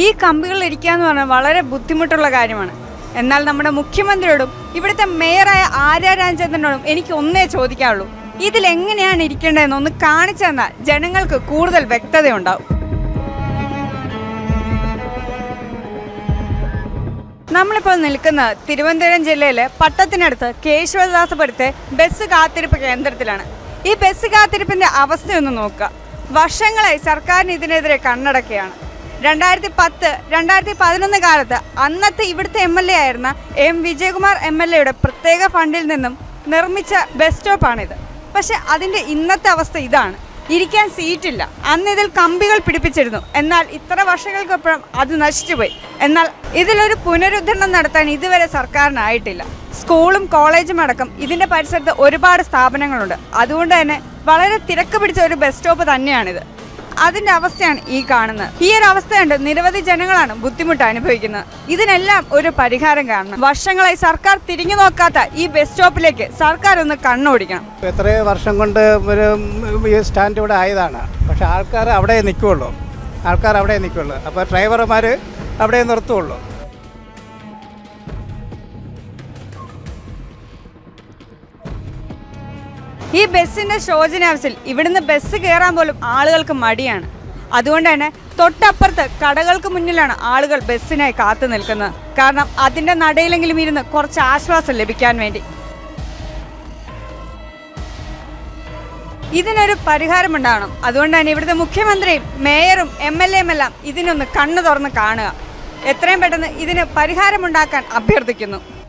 ഈ കമ്പികളിൽ ഇരിക്കുക എന്ന് പറഞ്ഞാൽ വളരെ ബുദ്ധിമുട്ടുള്ള കാര്യമാണ് എന്നാൽ നമ്മുടെ മുഖ്യമന്ത്രിയോടും ഇവിടുത്തെ മേയറായ ആര്യ രാജചന്ദ്രനോടും എനിക്ക് ഒന്നേ ചോദിക്കാനുള്ളൂ ഇതിൽ എങ്ങനെയാണ് ഇരിക്കേണ്ടതെന്ന് ഒന്ന് കാണിച്ചു തന്നാൽ ജനങ്ങൾക്ക് കൂടുതൽ വ്യക്തതയുണ്ടാവും നമ്മളിപ്പോൾ നിൽക്കുന്നത് തിരുവനന്തപുരം ജില്ലയിലെ പട്ടത്തിനടുത്ത് കേശവദാസപുരത്തെ ബസ് കാത്തിരിപ്പ് കേന്ദ്രത്തിലാണ് ഈ ബസ് കാത്തിരിപ്പിന്റെ അവസ്ഥയൊന്ന് നോക്കുക വർഷങ്ങളായി സർക്കാരിന് ഇതിനെതിരെ കണ്ണടക്കുകയാണ് രണ്ടായിരത്തി പത്ത് രണ്ടായിരത്തി പതിനൊന്ന് കാലത്ത് അന്നത്തെ ഇവിടുത്തെ എം എൽ എ ആയിരുന്ന എം വിജയകുമാർ എം എൽ എയുടെ പ്രത്യേക ഫണ്ടിൽ നിന്നും നിർമ്മിച്ച ബസ് സ്റ്റോപ്പാണിത് പക്ഷെ അതിൻ്റെ ഇന്നത്തെ അവസ്ഥ ഇതാണ് ഇരിക്കാൻ സീറ്റില്ല അന്ന് ഇതിൽ കമ്പികൾ പിടിപ്പിച്ചിരുന്നു എന്നാൽ ഇത്ര വർഷങ്ങൾക്കപ്പുറം അത് നശിച്ചുപോയി എന്നാൽ ഇതിലൊരു പുനരുദ്ധരണം നടത്താൻ ഇതുവരെ സർക്കാരിനായിട്ടില്ല സ്കൂളും കോളേജും അടക്കം ഇതിന്റെ പരിസരത്ത് ഒരുപാട് സ്ഥാപനങ്ങളുണ്ട് അതുകൊണ്ട് തന്നെ വളരെ തിരക്ക് പിടിച്ച ഒരു ബസ് സ്റ്റോപ്പ് തന്നെയാണിത് അതിന്റെ അവസ്ഥയാണ് ഈ കാണുന്നത് ഈ ഒരു അവസ്ഥയുണ്ട് നിരവധി ജനങ്ങളാണ് ബുദ്ധിമുട്ട് അനുഭവിക്കുന്നത് ഇതിനെല്ലാം ഒരു പരിഹാരം കാണണം വർഷങ്ങളായി സർക്കാർ തിരിഞ്ഞു നോക്കാത്ത ഈ ബസ് സ്റ്റോപ്പിലേക്ക് സർക്കാർ ഒന്ന് കണ്ണോടിക്കണം എത്രയോ വർഷം കൊണ്ട് ഒരു ഈ സ്റ്റാൻഡ് ഇവിടെ ആയതാണ് പക്ഷെ ആൾക്കാർ അവിടെ നിൽക്കുകയുള്ളൂ ആൾക്കാർ അവിടെ നിൽക്കുകയുള്ളൂ അപ്പോൾ ഡ്രൈവർമാർ അവിടെ നിർത്തുകയുള്ളൂ ഈ ബസ്സിന്റെ ശോചനാവസ്ഥയിൽ ഇവിടുന്ന് ബസ് കയറാൻ പോലും ആളുകൾക്ക് മടിയാണ് അതുകൊണ്ട് തന്നെ തൊട്ടപ്പുറത്ത് കടകൾക്ക് മുന്നിലാണ് ആളുകൾ ബസ്സിനായി കാത്തു നിൽക്കുന്നത് കാരണം അതിന്റെ നടയിലെങ്കിലും ഇരുന്ന് കുറച്ച് ആശ്വാസം ലഭിക്കാൻ വേണ്ടി ഇതിനൊരു പരിഹാരമുണ്ടാവണം അതുകൊണ്ട് തന്നെ ഇവിടുത്തെ മുഖ്യമന്ത്രിയും മേയറും എം എൽ എയും എല്ലാം ഇതിനൊന്ന് കണ്ണു തുറന്ന് കാണുക എത്രയും പെട്ടെന്ന് ഇതിന് പരിഹാരമുണ്ടാക്കാൻ അഭ്യർത്ഥിക്കുന്നു